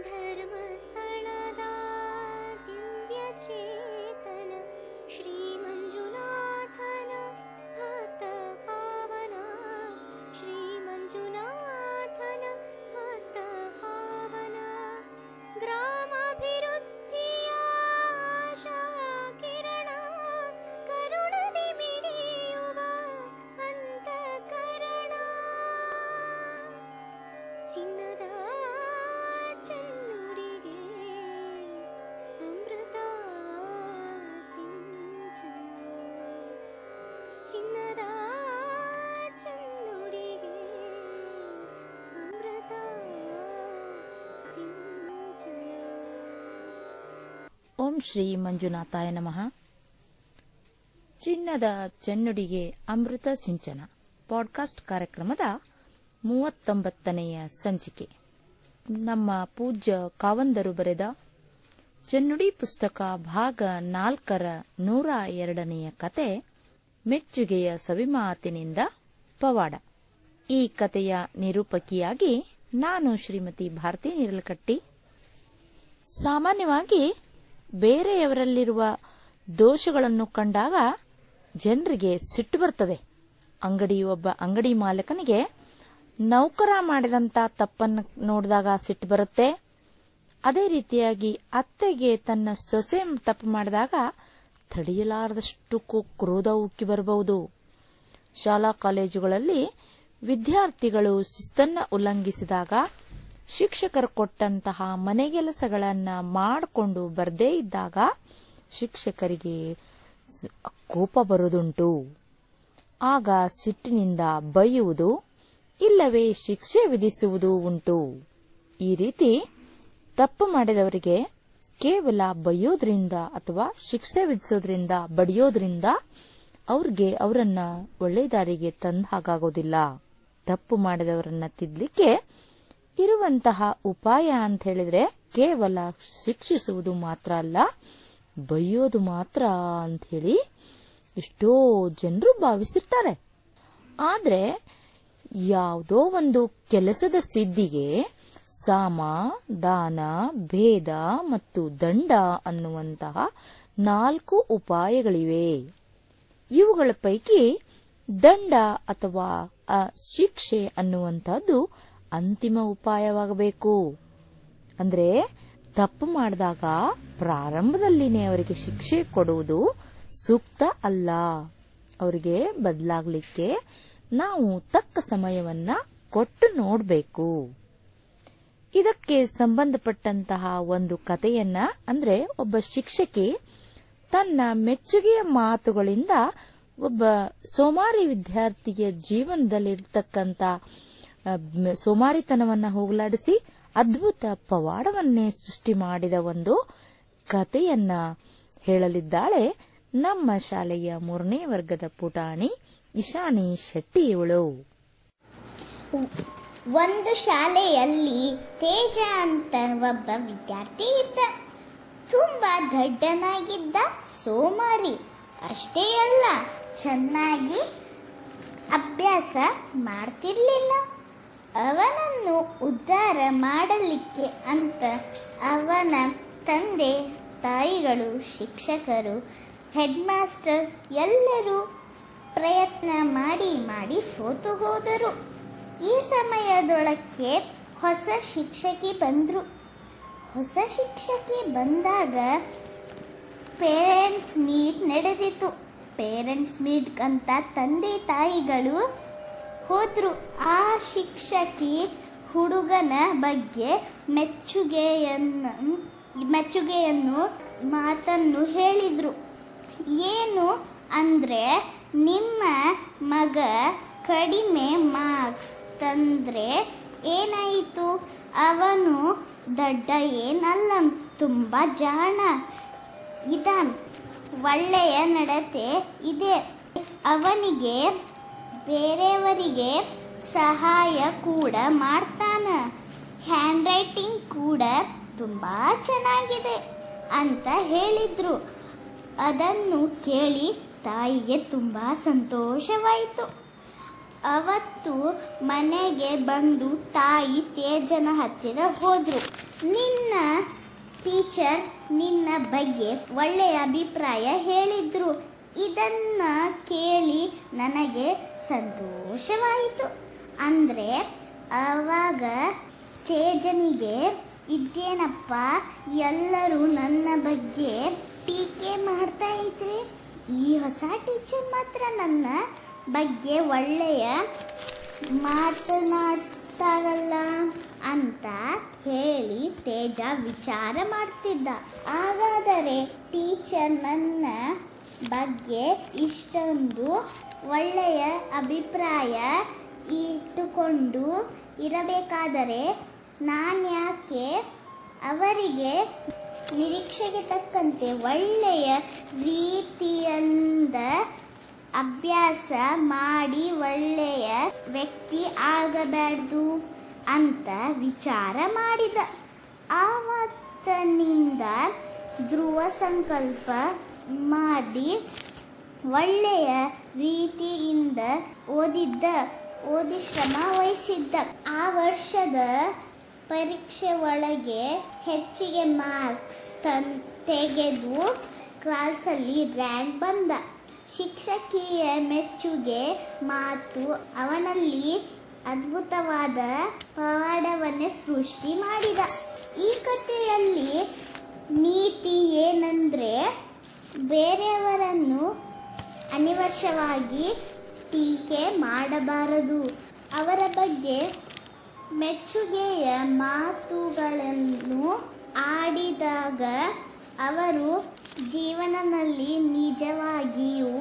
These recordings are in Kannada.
ಧರ್ಮಸ್ಥಳದ ದಿವ್ಯ ಚೇತನ ಶ್ರೀ ಮಂಜುನಾಥನ ಭಕ್ತ ಪಾವನ ಶ್ರೀ ಮಂಜುನಾಥನ ಭಕ್ತ ಪಾವನ ಗ್ರಾಮಾಭಿವೃದ್ಧಿಯ ಆಶಾ ಕಿರಣ ಕರುಣದಿ ಮಿಡಿಯುವ ಅಂತಃಕರಣ ಚಿನ್ನದ ಚೆನ್ನುಡಿಗೆ ಅಮೃತ ಸಿಂಚನ ಚಿನ್ನದ ಚೆನ್ನುಡಿಗೆ ಅಮೃತ ಸಿಂಚನ ಓಂ ಶ್ರೀ ಮಂಜುನಾಥಾಯ ನಮಃ ಚಿನ್ನದ ಚೆನ್ನುಡಿಗೆ ಅಮೃತ ಸಿಂಚನ ಪಾಡ್ಕಾಸ್ಟ್ ಕಾರ್ಯಕ್ರಮದ ಮೂವತ್ತೊಂಬತ್ತನೆಯ ಸಂಚಿಕೆ ನಮ್ಮ ಪೂಜ್ಯ ಕಾವಂದರು ಬರೆದ ಚೆನ್ನುಡಿ ಪುಸ್ತಕ ಭಾಗ ನಾಲ್ಕರ ನೂರ ಎರಡನೆಯ ಕತೆ ಮೆಚ್ಚುಗೆಯ ಸವಿಮಾತಿನಿಂದ ಪವಾಡ ಈ ಕತೆಯ ನಿರೂಪಕಿಯಾಗಿ ನಾನು ಶ್ರೀಮತಿ ಭಾರತಿ ನಿರಲಕಟ್ಟಿ ಸಾಮಾನ್ಯವಾಗಿ ಬೇರೆಯವರಲ್ಲಿರುವ ದೋಷಗಳನ್ನು ಕಂಡಾಗ ಜನರಿಗೆ ಸಿಟ್ಟು ಬರ್ತದೆ ಅಂಗಡಿ ಒಬ್ಬ ಅಂಗಡಿ ಮಾಲಕನಿಗೆ ನೌಕರ ಮಾಡಿದಂತ ತಪ್ಪನ್ನು ನೋಡಿದಾಗ ಸಿಟ್ಟು ಬರುತ್ತೆ ಅದೇ ರೀತಿಯಾಗಿ ಅತ್ತೆಗೆ ತನ್ನ ಸೊಸೆ ತಪ್ಪು ಮಾಡಿದಾಗ ತಡೆಯಲಾರದಷ್ಟು ಕೋ- ಕ್ರೋಧ ಉಕ್ಕಿ ಬರಬಹುದು ಶಾಲಾ ಕಾಲೇಜುಗಳಲ್ಲಿ ವಿದ್ಯಾರ್ಥಿಗಳು ಶಿಸ್ತನ್ನ ಉಲ್ಲಂಘಿಸಿದಾಗ ಶಿಕ್ಷಕರು ಕೊಟ್ಟಂತಹ ಮನೆಗೆಲಸಗಳನ್ನ ಮಾಡಿಕೊಂಡು ಬರದೇ ಇದ್ದಾಗ ಶಿಕ್ಷಕರಿಗೆ ಕೋಪ ಬರುವುದುಂಟು ಆಗ ಸಿಟ್ಟಿನಿಂದ ಬೈಯುವುದು ಇಲ್ಲವೇ ಶಿಕ್ಷೆ ವಿಧಿಸುವುದು ಉಂಟು ಈ ರೀತಿ ತಪ್ಪು ಮಾಡಿದವರಿಗೆ ಕೇವಲ ಬೈಯೋದ್ರಿಂದ ಅಥವಾ ಶಿಕ್ಷೆ ವಿಧಿಸೋದ್ರಿಂದ ಬಡಿಯೋದ್ರಿಂದ ಅವ್ರಿಗೆ ಅವರನ್ನ ಒಳ್ಳೆ ದಾರಿಗೆ ತಂದ ಹಾಗಾಗೋದಿಲ್ಲ ತಪ್ಪು ಮಾಡಿದವರನ್ನ ತಿದ್ಲಿಕ್ಕೆ ಇರುವಂತಹ ಉಪಾಯ ಅಂತ ಹೇಳಿದ್ರೆ ಕೇವಲ ಶಿಕ್ಷಿಸುವುದು ಮಾತ್ರ ಅಲ್ಲ ಬೈಯೋದು ಮಾತ್ರ ಅಂತ ಹೇಳಿ ಎಷ್ಟೋ ಜನರು ಭಾವಿಸಿರ್ತಾರೆ ಆದ್ರೆ ಯಾವುದೋ ಒಂದು ಕೆಲಸದ ಸಿದ್ಧಿಗೆ ಸಾಮ ದಾನ ಭೇದ ಮತ್ತು ದಂಡ ಅನ್ನುವಂತಹ ನಾಲ್ಕು ಉಪಾಯಗಳಿವೆ ಇವುಗಳ ಪೈಕಿ ದಂಡ ಅಥವಾ ಆ ಶಿಕ್ಷೆ ಅನ್ನುವಂಥದ್ದು ಅಂತಿಮ ಉಪಾಯವಾಗಬೇಕು ಅಂದ್ರೆ ತಪ್ಪು ಮಾಡಿದಾಗ ಪ್ರಾರಂಭದಲ್ಲಿನೇ ಅವರಿಗೆ ಶಿಕ್ಷೆ ಕೊಡುವುದು ಸೂಕ್ತ ಅಲ್ಲ ಅವರಿಗೆ ಬದಲಾಗ್ಲಿಕ್ಕೆ ನಾವು ತಕ್ಕ ಸಮಯವನ್ನ ಕೊಟ್ಟು ನೋಡಬೇಕು ಇದಕ್ಕೆ ಸಂಬಂಧಪಟ್ಟಂತಹ ಒಂದು ಕಥೆಯನ್ನ ಅಂದ್ರೆ ಒಬ್ಬ ಶಿಕ್ಷಕಿ ತನ್ನ ಮೆಚ್ಚುಗೆಯ ಮಾತುಗಳಿಂದ ಒಬ್ಬ ಸೋಮಾರಿ ವಿದ್ಯಾರ್ಥಿಯ ಜೀವನದಲ್ಲಿರ್ತಕ್ಕಂಥ ಆ, ಮ್- ಸೋಮಾರಿತನವನ್ನ ಹೋಗಲಾಡಿಸಿ ಅದ್ಭುತ ಪವಾಡವನ್ನೇ ಸೃಷ್ಟಿ ಮಾಡಿದ ಒಂದು ಕಥೆಯನ್ನ ಹೇಳಲಿದ್ದಾಳೆ ನಮ್ಮ ಶಾಲೆಯ ಮೂರನೇ ವರ್ಗದ ಪುಟಾಣಿ ಇಶಾನಿ ಶೆಟ್ಟಿ ಇವಳು ಒಂದು ಶಾಲೆಯಲ್ಲಿ ತೇಜ ಅಂತ ಒಬ್ಬ ವಿದ್ಯಾರ್ಥಿ ಇದ್ದ ತುಂಬಾ ದೊಡ್ಡನಾಗಿದ್ದ ಸೋಮಾರಿ ಅಷ್ಟೇ ಅಲ್ಲ ಚೆನ್ನಾಗಿ ಅಭ್ಯಾಸ ಮಾಡ್ತಿರ್ಲಿಲ್ಲ ಅವನನ್ನು ಉದ್ಧಾರ ಮಾಡಲಿಕ್ಕೆ ಅಂತ ಅವನ ತಂದೆ ತಾಯಿಗಳು ಶಿಕ್ಷಕರು ಹೆಡ್ ಮಾಸ್ಟರ್ ಎಲ್ಲರೂ ಪ್ರಯತ್ನ ಮಾಡಿ ಮಾಡಿ ಸೋತು ಹೋದರು ಈ ಸಮಯದೊಳಕ್ಕೆ ಹೊಸ ಶಿಕ್ಷಕಿ ಬಂದರು ಹೊಸ ಶಿಕ್ಷಕಿ ಬಂದಾಗ ಪೇರೆಂಟ್ಸ್ ಮೀಟ್ ನಡೆದಿತ್ತು ಪೇರೆಂಟ್ಸ್ ಮೀಟ್ ಅಂತ ತಂದೆ ತಾಯಿಗಳು ಹೋದ್ರು ಆ ಶಿಕ್ಷಕಿ ಹುಡುಗನ ಬಗ್ಗೆ ಮೆಚ್ಚುಗೆಯನ್ನು ಮೆಚ್ಚುಗೆಯನ್ನು ಮಾತನ್ನು ಹೇಳಿದ್ರು ಏನು ಅಂದರೆ ನಿಮ್ಮ ಮಗ ಕಡಿಮೆ ಮಾರ್ಕ್ಸ್ ತಂದರೆ ಏನಾಯಿತು ಅವನು ದಡ್ಡ ಏನಲ್ಲ ತುಂಬ ಜಾಣ ಇದಾನ್ ಒಳ್ಳೆಯ ನಡತೆ ಇದೆ ಅವನಿಗೆ ಬೇರೆಯವರಿಗೆ ಸಹಾಯ ಕೂಡ ಮಾಡ್ತಾನ ಹ್ಯಾಂಡ್ ರೈಟಿಂಗ್ ಕೂಡ ತುಂಬ ಚೆನ್ನಾಗಿದೆ ಅಂತ ಹೇಳಿದ್ರು ಅದನ್ನು ಕೇಳಿ ತಾಯಿಗೆ ತುಂಬ ಸಂತೋಷವಾಯಿತು ಅವತ್ತು ಮನೆಗೆ ಬಂದು ತಾಯಿ ತೇಜನ ಹತ್ತಿರ ಹೋದ್ರು ನಿನ್ನ ಟೀಚರ್ ನಿನ್ನ ಬಗ್ಗೆ ಒಳ್ಳೆಯ ಅಭಿಪ್ರಾಯ ಹೇಳಿದ್ರು ಇದನ್ನ ಕೇಳಿ ನನಗೆ ಸಂತೋಷವಾಯಿತು ಅಂದ್ರೆ ಆವಾಗ ತೇಜನಿಗೆ ಇದೇನಪ್ಪ ಎಲ್ಲರೂ ನನ್ನ ಬಗ್ಗೆ ಟೀಕೆ ಮಾಡ್ತಾ ಇದ್ರೆ ಈ ಹೊಸ ಟೀಚರ್ ಮಾತ್ರ ನನ್ನ ಬಗ್ಗೆ ಒಳ್ಳೆಯ ಮಾತನಾಡ್ತಾರಲ್ಲ ಅಂತ ಹೇಳಿ ತೇಜ ವಿಚಾರ ಮಾಡ್ತಿದ್ದ ಹಾಗಾದರೆ ಟೀಚರ್ ನನ್ನ ಬಗ್ಗೆ ಇಷ್ಟೊಂದು ಒಳ್ಳೆಯ ಅಭಿಪ್ರಾಯ ಇಟ್ಟುಕೊಂಡು ಇರಬೇಕಾದರೆ ನಾನ್ಯಾಕೆ ಅವರಿಗೆ ನಿರೀಕ್ಷೆಗೆ ತಕ್ಕಂತೆ ಒಳ್ಳೆಯ ರೀತಿಯಿಂದ ಅಭ್ಯಾಸ ಮಾಡಿ ಒಳ್ಳೆಯ ವ್ಯಕ್ತಿ ಆಗಬಾರ್ದು ಅಂತ ವಿಚಾರ ಮಾಡಿದ ಆವತ್ತನಿಂದ ಧ್ರುವ ಸಂಕಲ್ಪ ಮಾಡಿ ಒಳ್ಳೆಯ ರೀತಿಯಿಂದ ಓದಿದ್ದ ಓದಿ ಶ್ರಮ ವಹಿಸಿದ್ದ ಆ ವರ್ಷದ ಪರೀಕ್ಷೆ ಒಳಗೆ ಹೆಚ್ಚಿಗೆ ಮಾರ್ಕ್ಸ್ ತನ್ ತೆಗೆದು ಕ್ಲಾಸಲ್ಲಿ ರ್ಯಾಂಕ್ ಬಂದ ಶಿಕ್ಷಕಿಯ ಮೆಚ್ಚುಗೆ ಮಾತು ಅವನಲ್ಲಿ ಅದ್ಭುತವಾದ ಪವಾಡವನ್ನೇ ಸೃಷ್ಟಿ ಮಾಡಿದ ಈ ಕಥೆಯಲ್ಲಿ ನೀತಿ ಏನಂದ್ರೆ ಬೇರೆಯವರನ್ನು ಅನಿವಶ್ಯವಾಗಿ ಟೀಕೆ ಮಾಡಬಾರದು ಅವರ ಬಗ್ಗೆ ಮೆಚ್ಚುಗೆಯ ಮಾತುಗಳನ್ನು ಆಡಿದಾಗ ಅವರು ಜೀವನದಲ್ಲಿ ನಿಜವಾಗಿಯೂ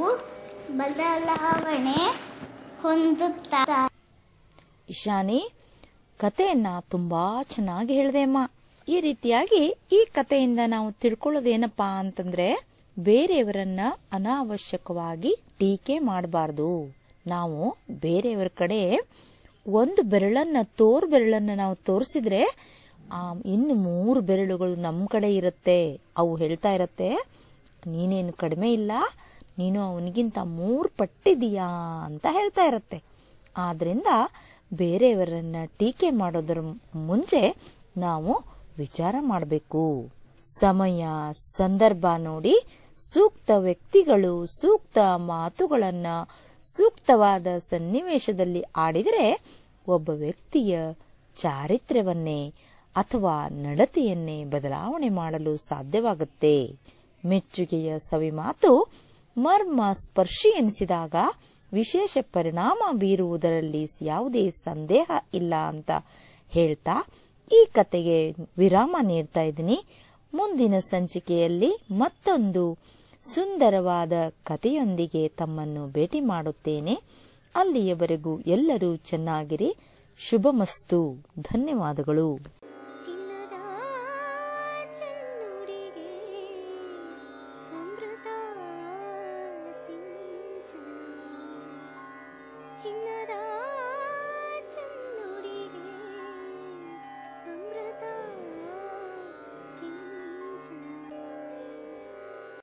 ಬದಲಾವಣೆ ಹೊಂದುತ್ತಾರೆ ಇಶಾನಿ ಕಥೆಯನ್ನ ತುಂಬಾ ಚೆನ್ನಾಗಿ ಹೇಳಿದೆ ಅಮ್ಮ ಈ ರೀತಿಯಾಗಿ ಈ ಕಥೆಯಿಂದ ನಾವು ತಿಳ್ಕೊಳ್ಳೋದೇನಪ್ಪಾ ಅಂತಂದ್ರೆ ಬೇರೆಯವರನ್ನ ಅನಾವಶ್ಯಕವಾಗಿ ಟೀಕೆ ಮಾಡಬಾರ್ದು ನಾವು ಬೇರೆಯವರ ಕಡೆ ಒಂದು ಬೆರಳನ್ನ ತೋರ್ ಬೆರಳನ್ನ ನಾವು ತೋರಿಸಿದ್ರೆ ಆ ಇನ್ನು ಮೂರು ಬೆರಳುಗಳು ನಮ್ಮ ಕಡೆ ಇರುತ್ತೆ ಅವು ಹೇಳ್ತಾ ಇರತ್ತೆ ನೀನೇನು ಕಡಿಮೆ ಇಲ್ಲ ನೀನು ಅವನಿಗಿಂತ ಮೂರು ಪಟ್ಟಿದೀಯಾ ಅಂತ ಹೇಳ್ತಾ ಇರತ್ತೆ ಆದ್ರಿಂದ ಬೇರೆಯವರನ್ನ ಟೀಕೆ ಮಾಡೋದರ ಮುಂಚೆ ನಾವು ವಿಚಾರ ಮಾಡಬೇಕು ಸಮಯ ಸಂದರ್ಭ ನೋಡಿ ಸೂಕ್ತ ವ್ಯಕ್ತಿಗಳು ಸೂಕ್ತ ಮಾತುಗಳನ್ನ ಸೂಕ್ತವಾದ ಸನ್ನಿವೇಶದಲ್ಲಿ ಆಡಿದರೆ ಒಬ್ಬ ವ್ಯಕ್ತಿಯ ಚಾರಿತ್ರ್ಯವನ್ನೇ ಅಥವಾ ನಡತೆಯನ್ನೇ ಬದಲಾವಣೆ ಮಾಡಲು ಸಾಧ್ಯವಾಗುತ್ತೆ ಮೆಚ್ಚುಗೆಯ ಸವಿಮಾತು ಮರ್ಮ ಸ್ಪರ್ಶಿ ಎನಿಸಿದಾಗ ವಿಶೇಷ ಪರಿಣಾಮ ಬೀರುವುದರಲ್ಲಿ ಯಾವುದೇ ಸಂದೇಹ ಇಲ್ಲ ಅಂತ ಹೇಳ್ತಾ ಈ ಕತೆಗೆ ವಿರಾಮ ನೀಡ್ತಾ ಇದ್ದೀನಿ ಮುಂದಿನ ಸಂಚಿಕೆಯಲ್ಲಿ ಮತ್ತೊಂದು ಸುಂದರವಾದ ಕಥೆಯೊಂದಿಗೆ ತಮ್ಮನ್ನು ಭೇಟಿ ಮಾಡುತ್ತೇನೆ ಅಲ್ಲಿಯವರೆಗೂ ಎಲ್ಲರೂ ಚೆನ್ನಾಗಿರಿ ಶುಭಮಸ್ತು ಧನ್ಯವಾದಗಳು ಚಿನ್ನದ ಚೆನ್ನುಡಿಗೆ ಅಮೃತ ಸಿಂಚನ ಚಿನ್ನದ ಚೆನ್ನುಡಿಗೆ ಅಮೃತ ಸಿಂಚನ